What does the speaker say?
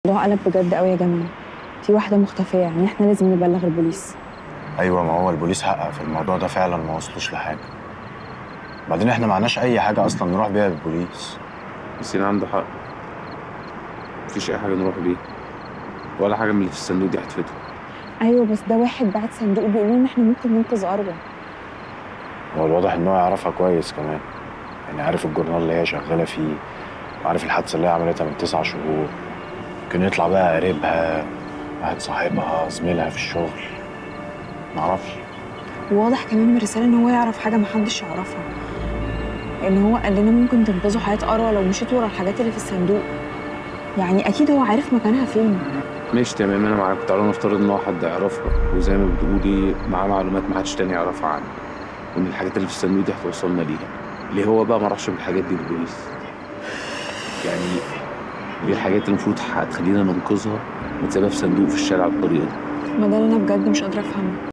الموضوع قلب بجد قوي يا جمال في واحده مختفيه يعني احنا لازم نبلغ البوليس ايوه ما هو البوليس حقق في الموضوع ده فعلا ما وصلوش لحاجه بعدين احنا معناش اي حاجه اصلا نروح بيها للبوليس ياسين عنده حق مفيش اي حاجه نروح بيها ولا حاجه من اللي في الصندوق دي هتفيدهم ايوه بس ده واحد بعت صندوق بيقول ان احنا ممكن ننقذ اروى هو الواضح ان هو يعرفها كويس كمان يعني عارف الجورنال اللي هي شغاله فيه وعارف الحادثه اللي هي عملتها من تسع شهور ممكن يطلع بقى قريبها واحد صاحبها زميلها في الشغل معرفش وواضح كمان من الرساله ان هو يعرف حاجه محدش يعرفها ان هو قال لنا ممكن تنقذوا حياه اروى لو مشيت ورا الحاجات اللي في الصندوق يعني اكيد هو عارف مكانها فين ماشي تمام انا معاك تعالوا نفترض ان هو حد يعرفها وزي ما بتقولي معاه معلومات ما حدش تاني يعرفها عنها وان الحاجات اللي في الصندوق دي هتوصلنا ليها ليه هو بقى ما راحش بالحاجات دي للبوليس يعني دي الحاجات اللي المفروض هتخلينا ننقذها وتسيبها في صندوق في الشارع بالطريقه دي ما ده اللي انا بجد مش قادره افهمه